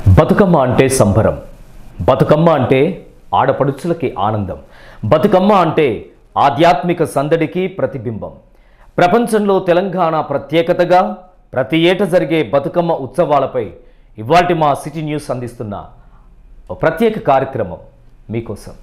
బతుకమ్మ అంటే సంబరం బతుకమ్మ అంటే ఆడపడుచులకి ఆనందం బతుకమ్మ అంటే ఆధ్యాత్మిక సందడికి ప్రతిబింబం ప్రపంచంలో తెలంగాణ ప్రత్యేకతగా ప్రతి ఏట జరిగే బతుకమ్మ ఉత్సవాలపై ఇవాల్టి మా సిటీ న్యూస్ అందిస్తున్న ఒక ప్రత్యేక కార్యక్రమం మీకోసం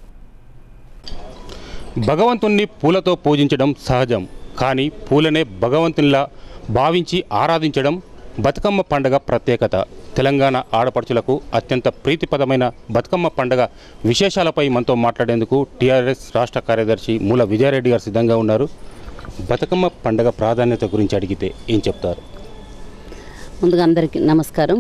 భగవంతుణ్ణి పూలతో పూజించడం సహజం కానీ పూలనే భగవంతునిలా భావించి ఆరాధించడం బతుకమ్మ పండగ ప్రత్యేకత తెలంగాణ ఆడపడుచులకు అత్యంత ప్రీతిపదమైన బతుకమ్మ పండగ విశేషాలపై మనతో మాట్లాడేందుకు టీఆర్ఎస్ రాష్ట్ర కార్యదర్శి మూల విజయారెడ్డి గారు సిద్ధంగా ఉన్నారు బతుకమ్మ పండగ ప్రాధాన్యత గురించి అడిగితే ఏం చెప్తారు ముందుగా అందరికీ నమస్కారం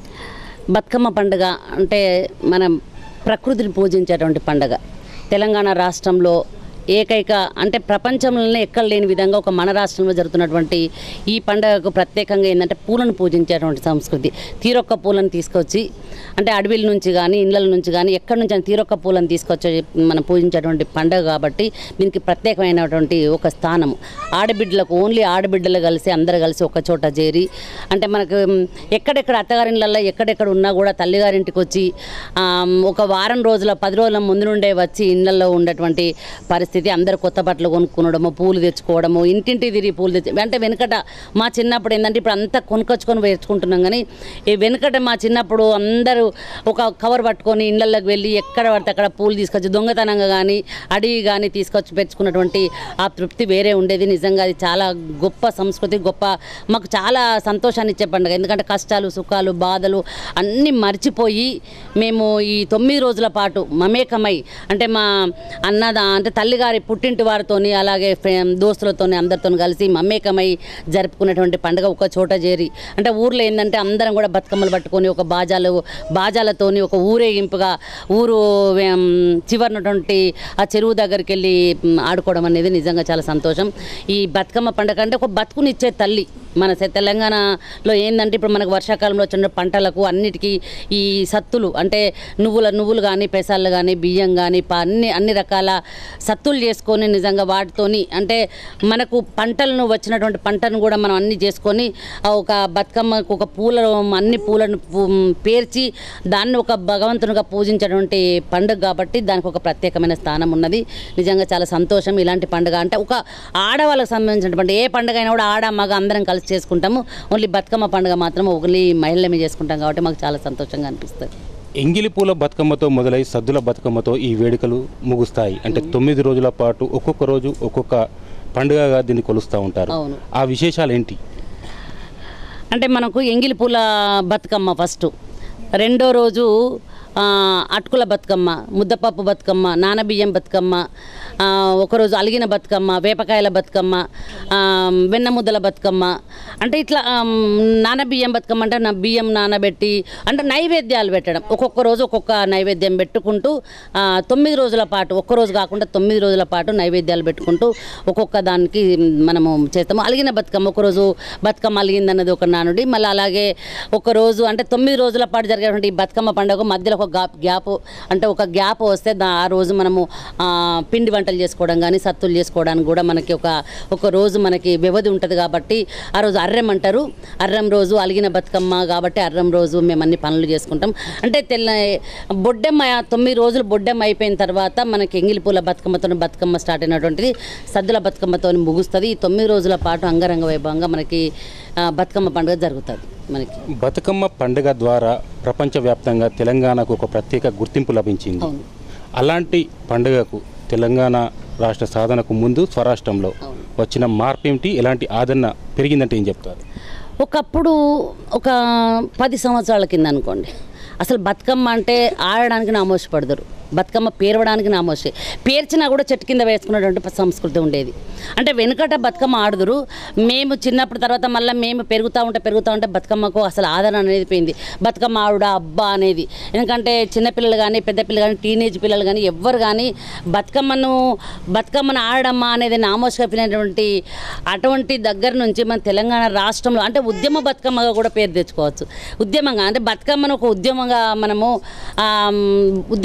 బతుకమ్మ పండుగ అంటే మనం ప్రకృతిని పూజించేటువంటి పండుగ తెలంగాణ రాష్ట్రంలో ఏకైక అంటే ప్రపంచంలోనే ఎక్కడ లేని విధంగా ఒక మన రాష్ట్రంలో జరుగుతున్నటువంటి ఈ పండుగకు ప్రత్యేకంగా ఏంటంటే పూలను పూజించేటువంటి సంస్కృతి తీరొక్క పూలను తీసుకొచ్చి అంటే అడవిల నుంచి కానీ ఇళ్ళ నుంచి కానీ ఎక్కడి నుంచి అయినా తీరొక్క పూలను తీసుకొచ్చి మనం పూజించేటువంటి పండుగ కాబట్టి దీనికి ప్రత్యేకమైనటువంటి ఒక స్థానం ఆడబిడ్డలకు ఓన్లీ ఆడబిడ్డలు కలిసి అందరు కలిసి ఒక చోట చేరి అంటే మనకు మ్, ఎక్కడెక్కడ అత్తగారిళ్ళల్లో ఎక్కడెక్కడ ఉన్నా కూడా తల్లిగారింటికి వచ్చి ఆమ్, ఒక వారం రోజుల పది రోజుల ముందు నుండే వచ్చి ఇళ్ళల్లో ఉండేటువంటి పరిస్థితి అందరు కొత్త బట్టలు కొనుక్కోవడము పూలు తెచ్చుకోవడము ఇంటింటి తిరిగి పూలు తెచ్చి అంటే వెనకట మా చిన్నప్పుడు ఏంటంటే ఇప్పుడు అంతా కొనుక్కొచ్చుకొని వేసుకుంటున్నాం కానీ ఈ వెనకట మా చిన్నప్పుడు అందరూ ఒక కవర్ పట్టుకొని ఇళ్ళల్లోకి వెళ్ళి ఎక్కడ పడితే అక్కడ పూలు తీసుకొచ్చి దొంగతనంగా కానీ అడిగి కానీ తీసుకొచ్చి పెంచుకున్నటువంటి ఆ తృప్తి వేరే ఉండేది నిజంగా అది చాలా గొప్ప సంస్కృతి గొప్ప మాకు చాలా సంతోషాన్ని ఇచ్చే పండుగ ఎందుకంటే కష్టాలు సుఖాలు బాధలు అన్నీ మర్చిపోయి మేము ఈ తొమ్మిది రోజుల పాటు మమేకమై అంటే మా అన్నద అంటే తల్లిగారి పుట్టింటి వారితోని అలాగే ఫ్రె- దోస్తులతోని అందరితో కలిసి మమేకమై జరుపుకునేటువంటి పండుగ ఒక చోట చేరి అంటే ఊర్లో ఏంటంటే అందరం కూడా బతుకమ్మలు పట్టుకొని ఒక బాజాలు బాజాలతోని ఒక ఊరేగింపుగా ఊరు ఏం, చివరినటువంటి ఆ చెరువు దగ్గరికి వెళ్ళి మ్, ఆడుకోవడం అనేది నిజంగా చాలా సంతోషం ఈ బతుకమ్మ పండుగ అంటే ఒక బతుకునిచ్చే తల్లి మన సె- తెలంగాణలో ఏంటంటే ఇప్పుడు మనకు వర్షాకాలంలో వచ్చిన పంటలకు అన్నిటికీ ఈ సత్తులు అంటే నువ్వుల నువ్వులు కానీ పెసాలు కానీ బియ్యం కానీ ప- అన్ని అన్ని రకాల సత్తులు చేసుకొని నిజంగా వాటితోని అంటే మనకు పంటలను వచ్చినటువంటి పంటను కూడా మనం అన్ని చేసుకొని ఆ ఒక బతుకమ్మకు ఒక పూల అన్ని పూలను పూ- పేర్చి దాన్ని ఒక భగవంతునిగా పూజించేటువంటి పండుగ కాబట్టి దానికి ఒక ప్రత్యేకమైన స్థానం ఉన్నది నిజంగా చాలా సంతోషం ఇలాంటి పండుగ అంటే ఒక ఆడవాళ్ళకి సంబంధించినటువంటి ఏ పండుగ అయినా కూడా ఆడ మగ అందరం కలిసి చేసుకుంటాము ఓన్లీ బతుకమ్మ పండుగ మాత్రం ఓన్లీ మహిళలమే చేసుకుంటాం కాబట్టి మాకు చాలా సంతోషంగా అనిపిస్తుంది ఎంగిలి పూల బతుకమ్మతో మొదలై సద్దుల బతుకమ్మతో ఈ వేడుకలు ముగుస్తాయి అంటే తొమ్మిది రోజుల పాటు ఒక్కొక్క రోజు ఒక్కొక్క పండుగగా దీన్ని కొలుస్తూ ఉంటారు అవును. ఆ విశేషాలు ఏంటి అంటే మనకు ఎంగిలి పూల బతుకమ్మ ఫస్ట్ రెండో రోజు ఆ, అటుకుల బతుకమ్మ ముద్దపప్పు బతుకమ్మ నానబియ్యం బతుకమ్మ ఆ, ఒకరోజు అలిగిన బతుకమ్మ వేపకాయల బతుకమ్మ ఆ, వెన్న ముద్దల బతుకమ్మ అంటే ఇట్లా ఆ, నానబియ్యం బతుకమ్మ అంటే నా బియ్యం నానబెట్టి అంటే నైవేద్యాలు పెట్టడం ఒక్కొక్క రోజు ఒక్కొక్క నైవేద్యం పెట్టుకుంటూ ఆ, తొమ్మిది రోజుల పాటు ఒక్క రోజు కాకుండా తొమ్మిది రోజుల పాటు నైవేద్యాలు పెట్టుకుంటూ ఒక్కొక్క దానికి మనము చేస్తాము అలిగిన బతుకమ్మ ఒకరోజు బతుకమ్మ అలిగింది అన్నది ఒక నానుడి మళ్ళీ అలాగే ఒక రోజు అంటే తొమ్మిది రోజుల పాటు జరిగేటువంటి ఈ బతుకమ్మ పండుగ మధ్యలో ఒక గా- గ్యాప్ అంటే ఒక గ్యాప్ వస్తే దా ఆ రోజు మనము ఆ, పిండి వంటలు చేసుకోవడం కానీ సత్తులు చేసుకోవడానికి కూడా మనకి ఒక ఒక రోజు మనకి వ్యవధి ఉంటుంది కాబట్టి ఆ రోజు అర్రం అంటారు అర్రం రోజు అలిగిన బతుకమ్మ కాబట్టి అర్రం రోజు మేము అన్ని పనులు చేసుకుంటాం అంటే తెల్ల బొడ్డెమ్మ తొమ్మిది రోజులు బొడ్డెమ్మ అయిపోయిన తర్వాత మనకి ఎంగిలి పూల బతుకమ్మతో బతుకమ్మ స్టార్ట్ అయినటువంటిది సద్దుల బతుకమ్మతో ముగుస్తుంది ఈ తొమ్మిది రోజుల పాటు అంగరంగ వైభవంగా మనకి ఆ, బతుకమ్మ పండుగ జరుగుతుంది మనకి బతుకమ్మ పండుగ ద్వారా ప్రపంచవ్యాప్తంగా తెలంగాణకు ఒక ప్రత్యేక గుర్తింపు లభించింది అవును అలాంటి పండుగకు తెలంగాణ రాష్ట్ర సాధనకు ముందు స్వరాష్ట్రంలో అవును. వచ్చిన మార్పు ఏమిటి ఎలాంటి ఆదరణ పెరిగిందంటే ఏం చెప్తారు ఒకప్పుడు ఒక పది సంవత్సరాల కింద అనుకోండి అసలు బతుకమ్మ అంటే ఆడడానికి నామోషపడతారు బతుకమ్మ పేరవడానికి నామోషి పేర్చినా కూడా చెట్టు కింద వేసుకున్నటువంటి ప- సంస్కృతి ఉండేది అంటే వెనుకట బతుకమ్మ ఆడుదురు మేము చిన్నప్పుడు తర్వాత మళ్ళీ మేము పెరుగుతూ ఉంటే పెరుగుతూ ఉంటే బతుకమ్మకు అసలు ఆదరణ అనేది పోయింది బతుకమ్మ ఆడుడా అబ్బా అనేది ఎందుకంటే చిన్నపిల్లలు కానీ పెద్ద పిల్లలు కానీ టీనేజ్ పిల్లలు కానీ ఎవ్వరు కానీ బతుకమ్మను బతుకమ్మను ఆడమ్మా అనేది నామోషగా పిలినటువంటి అటువంటి దగ్గర నుంచి మన తెలంగాణ రాష్ట్రంలో అంటే ఉద్యమ బతుకమ్మగా కూడా పేరు తెచ్చుకోవచ్చు ఉద్యమంగా అంటే బతుకమ్మను ఒక ఉద్యమంగా మనము ఆ, ఉద్యమ సమయం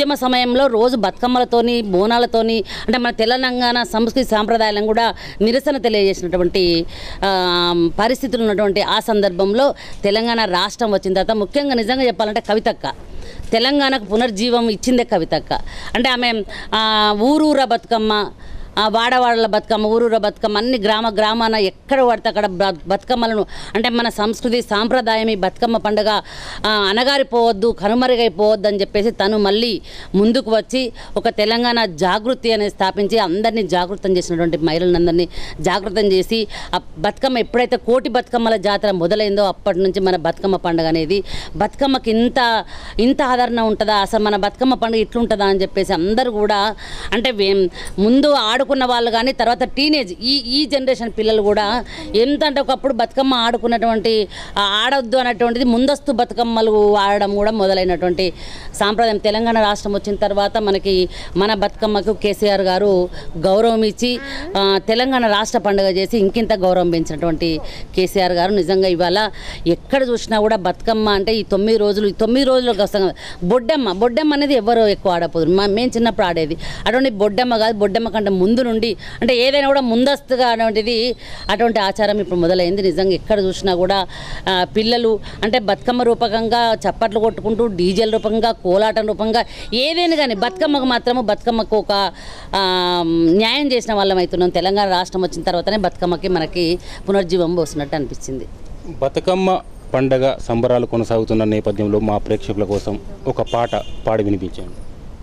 ఆధ్వర్యంలో రోజు బతుకమ్మలతోని బోనాలతోని అంటే మన తెలంగాణ సంస్కృతి సాంప్రదాయాలను కూడా నిరసన తెలియజేసినటువంటి ఆ, పరిస్థితులు ఉన్నటువంటి ఆ సందర్భంలో తెలంగాణ రాష్ట్రం వచ్చిన తర్వాత ముఖ్యంగా నిజంగా చెప్పాలంటే కవితక్క తెలంగాణకు పునర్జీవం ఇచ్చిందే కవితక్క అంటే ఆమె ఆ, ఊరూర బతుకమ్మ ఆ వాడవాడల బతుకమ్మ ఊరూర బతుకమ్మ అన్ని గ్రామ గ్రామాన ఎక్కడ పడితే అక్కడ బ- బతుకమ్మలను అంటే మన సంస్కృతి సాంప్రదాయం ఈ బతుకమ్మ పండుగ ఆ, అనగారిపోవద్దు కనుమరుగైపోవద్దు అని చెప్పేసి తను మళ్ళీ ముందుకు వచ్చి ఒక తెలంగాణ జాగృతి అనేది స్థాపించి అందరినీ జాగృతం చేసినటువంటి మహిళలందరినీ జాగృతం చేసి ఆ బతుకమ్మ ఎప్పుడైతే కోటి బతుకమ్మల జాతర మొదలైందో అప్పటి నుంచి మన బతుకమ్మ పండుగ అనేది బతుకమ్మకి ఇంత ఇంత ఆదరణ ఉంటుందా అసలు మన బతుకమ్మ పండుగ ఇట్లుంటుందా అని చెప్పేసి అందరూ కూడా అంటే వే- ముందు ఆడుకున్న వాళ్ళు కానీ తర్వాత టీనేజ్ ఈ ఈ జనరేషన్ పిల్లలు కూడా ఎంత అంటే ఒకప్పుడు బతుకమ్మ ఆడుకున్నటువంటి ఆ ఆడొద్దు అన్నటువంటిది ముందస్తు బతుకమ్మలు ఆడడం కూడా మొదలైనటువంటి సాంప్రదాయం తెలంగాణ రాష్ట్రం వచ్చిన తర్వాత మనకి మన బతుకమ్మకు కేసీఆర్ గారు గౌరవం ఇచ్చి ఆ, తెలంగాణ రాష్ట్ర పండుగ చేసి ఇంకింత గౌరవం పెంచినటువంటి కేసీఆర్ గారు నిజంగా ఇవాళ ఎక్కడ చూసినా కూడా బతుకమ్మ అంటే ఈ తొమ్మిది రోజులు ఈ తొమ్మిది రోజులు వస్తాం కదా. బొడ్డమ్మ బొడ్డమ్మ అనేది ఎవరు ఎక్కువ ఆడపోదు మా మేము చిన్నప్పుడు ఆడేది అటువంటి బొడ్డమ్మ కాదు బొడ్డమ్మ కంటే ముందు నుండి అంటే ఏదైనా కూడా ముందస్తుగా అనేటువంటిది అటువంటి ఆచారం ఇప్పుడు మొదలైంది నిజంగా ఎక్కడ చూసినా కూడా ఆ, పిల్లలు అంటే బతుకమ్మ రూపకంగా చప్పట్లు కొట్టుకుంటూ డీజేల రూపంగా కోలాటం రూపంగా ఏదైనా కానీ బతుకమ్మకు మాత్రము బతుకమ్మకు ఒక ఆ, న్యాయం చేసిన వాళ్ళం అవుతున్నాం తెలంగాణ రాష్ట్రం వచ్చిన తర్వాతనే బతుకమ్మకి మనకి పునర్జీవం పోసినట్టు అనిపించింది బతుకమ్మ పండగ సంబరాలు కొనసాగుతున్న నేపథ్యంలో మా ప్రేక్షకుల కోసం ఒక పాట పాడి వినిపించండి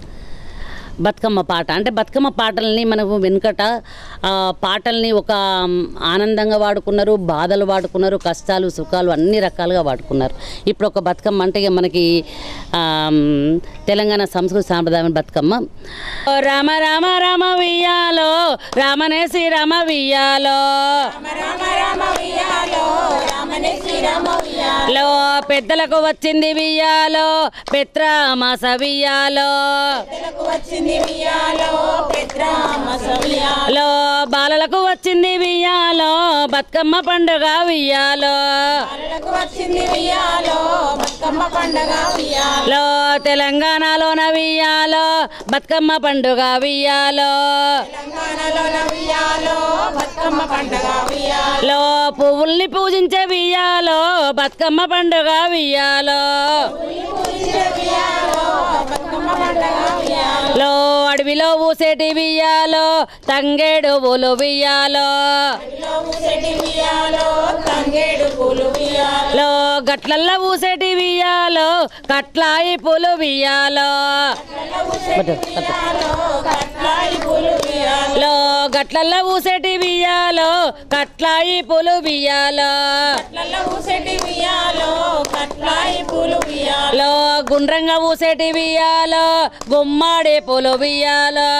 బతుకమ్మ పాట అంటే బతుకమ్మ పాటల్ని మనకు వెనుకట ఆ, పాటల్ని ఒక మ్, ఆనందంగా వాడుకున్నారు బాధలు వాడుకున్నారు కష్టాలు సుఖాలు అన్ని రకాలుగా వాడుకున్నారు ఇప్పుడు ఒక బతుకమ్మ అంటే ఇక మనకి ఆ, మ్, తెలంగాణ సంస్కృతి సాంప్రదాయం బతుకమ్మ ఓ రామ రామ రామ వియ్యాలో రామనేసి రామ వియ్యాలో లో పెద్దలకు వచ్చింది వియ్యాలో పెత్రామాస వియ్యాలో లో బాలలకు వచ్చింది వియ్యాలో బతుకమ్మ పండుగ వియ్యాలో లో తెలంగాణలోన వియ్యాలో బతుకమ్మ పండుగ వియ్యాలో లో పువ్వుల్ని పూజించే వియ్యాలో బతుకమ్మ పండుగ వియ్యాలో లో అడవిలో ఊసేటి వియ్యాలో తంగేడు పూలు వియ్యాలో లో గట్లల్లో ఊసేటి వియ్యాలో కట్లాయి పూలు వియ్యాలో లో గట్లల్లో ఊసేటి వియ్యాలో కట్లాయి పూలు వియ్యాలో లో గుండ్రంగా ఊసేటి వియ్యాలో గుమ్మాడి పూలు వియ్యాలో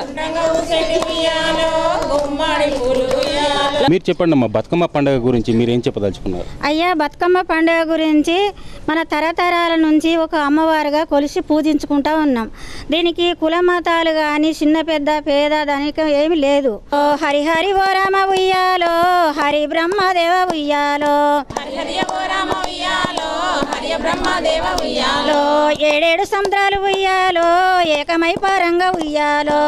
మీరు చెప్పండి అమ్మా బతుకమ్మ పండగ గురించి మీరేం చెప్పదలుచుకున్నారు అయ్యా బతుకమ్మ పండుగ గురించి మన తరతరాల నుంచి ఒక అమ్మవారుగా కొలిసి పూజించుకుంటా ఉన్నాం దీనికి కుల మతాలు కానీ చిన్న పెద్ద పేద దానికి ఏమి లేదు ఓ హరిహరి ఓ రామ ఉయ్యాలో హరి బ్రహ్మదేవ ఉయ్యాలో లో ఏడేడు సముద్రాలు ఉయ్యాలో ఏకమై పారంగా ఉయ్యాలో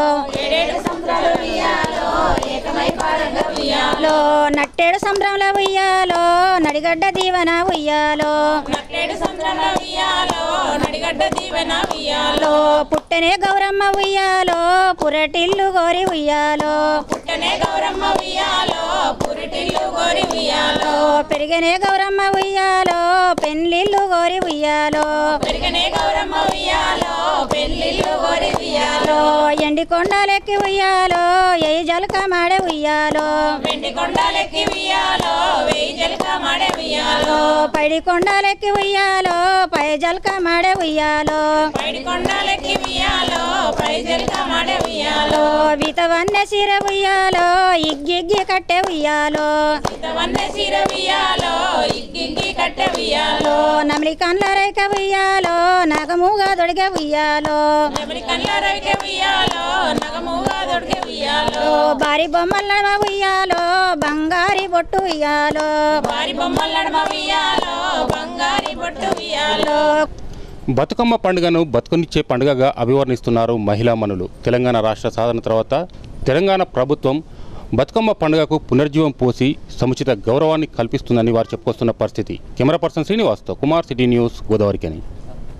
లో నట్టేడు సంద్రంలో ఉయ్యాలో నడిగడ్డ దీవెన ఉయ్యాలో లో పుట్టనే గౌరమ్మ ఉయ్యాలో పురటిల్లు గోరి ఉయ్యాలో లో పెరిగనే గౌరమ్మ ఉయ్యాలో పెన్లిల్లు గోరి ఉయ్యాలో లో ఎండి కొండలెక్కి ఉయ్యాలో ఏ జలక మాడే ఉయ్యాలో లో పైడి కొండలెక్కి ఉయ్యాలో పై జలక మాడే ఉయ్యాలో లో వితవన్న సిర ఉయ్యాలో ఇగ్గిగ్గి కట్టె ఉయ్యాలో లో నమిలి కండ్ల రేఖ ఉయ్యాలో నగముగా దొడిగ ఉయ్యాలో లో బారి బొమ్మల నడమ ఉయ్యాలో బంగారి బొట్టు ఉయ్యాలో లో బతుకమ్మ పండుగను బతుకునిచ్చే పండుగగా అభివర్ణిస్తున్నారు మహిళా మనులు తెలంగాణ రాష్ట్ర సాధన తర్వాత తెలంగాణ ప్రభుత్వం బతుకమ్మ పండుగకు పునర్జీవం పోసి సముచిత గౌరవాన్ని కల్పిస్తుందని వారు చెప్పుకొస్తున్న పరిస్థితి కెమెరా పర్సన్ శ్రీనివాస్తో కుమార్ సిటీ న్యూస్ గోదావరికని